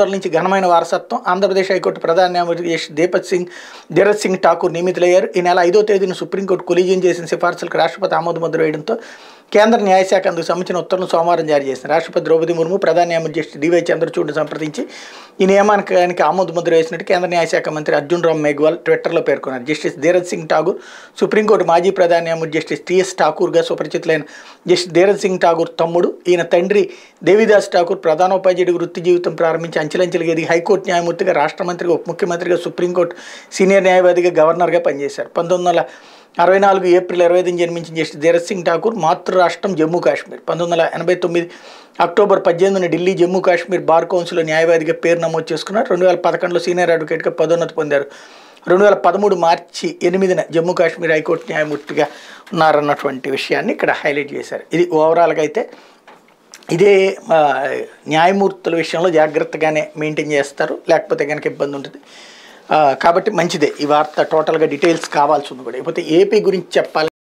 దశాబ్దాల నుంచి ఘనమైన వారసత్వం ఆంధ్రప్రదేశ్ హైకోర్టు ప్రధాన న్యాయమూర్తి దీపక్ సింగ్ ధీరజ్ సింగ్ ఠాకూర్ నియమితులయ్యారు ఈ నెల ఐదో తేదీన సుప్రీంకోర్టు కొలీజియం చేసిన సిఫార్సులకు రాష్ట్రపతి ఆమోద ముద్ర వేయడంతో కేంద్ర న్యాయశాఖ అందుకు సంబంధించిన ఉత్తర్వులను సోమవారం జారీ చేసింది రాష్ట్రపతి ద్రౌపది ముర్ము ప్రధాన న్యాయమూర్తి జస్టిస్ డివై చంద్రచూడ్ను సంప్రదించి ఈ నియామకానికి ఆమోద ముద్ర వేసినట్టు కేంద్ర న్యాయశాఖ మంత్రి అర్జున్ రామ్ మేఘ్వాల్ ట్విట్టర్లో పేర్కొన్నారు జస్టిస్ ధీరజ్ సింగ్ ఠాగూర్ సుప్రీంకోర్టు మాజీ ప్రధాన న్యాయమూర్తి జస్టిస్ టిఎస్ ఠాకూర్గా సుపరిచితులైన జస్టిస్ ధీరజ్ సింగ్ ఠాగూర్ తమ్ముడు ఈయన తండ్రి దేవిదాస్ ఠాకూర్ ప్రధానోపాధ్యాయుడి వృత్తి జీవితం ప్రారంభించి అంచెలంచెలుగా ఎదిగి హైకోర్టు న్యాయమూర్తిగా రాష్ట్ర మంత్రిగా ఉప ముఖ్యమంత్రిగా సుప్రీంకోర్టు సీనియర్ న్యాయవాదిగా గవర్నర్గా పనిచేశారు పంతొమ్మిది వందల అరవై నాలుగు ఏప్రిల్ ఇరవై ఐదున జన్మించిన జస్టిస్ ధీరజ్ సింగ్ ఠాకూర్ మాతృ రాష్ట్రం జమ్మూ కాశ్మీర్ పంతొమ్మిది వందల ఎనభై తొమ్మిది అక్టోబర్ పద్దెనిమిదిన ఢిల్లీ జమ్మూ కాశ్మీర్ బార్ కౌన్సిల్లో న్యాయవాదిగా పేరు నమోదు చేసుకున్నారు రెండు వేల పదకొండులో సీనియర్ అడ్వకేట్గా పదోన్నతి పొందారు రెండు వేల పదమూడు మార్చి ఎనిమిదిన జమ్మూ కాశ్మీర్ హైకోర్టు న్యాయమూర్తిగా ఉన్నారన్నటువంటి విషయాన్ని ఇక్కడ హైలైట్ చేశారు ఇది ఓవరాల్గా అయితే ఇదే ఆ, న్యాయమూర్తుల విషయంలో జాగ్రత్తగానే మెయింటైన్ చేస్తారు లేకపోతే కనుక ఇబ్బంది ఉంటుంది ఆ, కాబట్టి మంచిదే ఈ వార్త టోటల్గా డీటెయిల్స్ కావాల్సి ఉంది కూడా లేకపోతే ఏపీ గురించి చెప్పాలి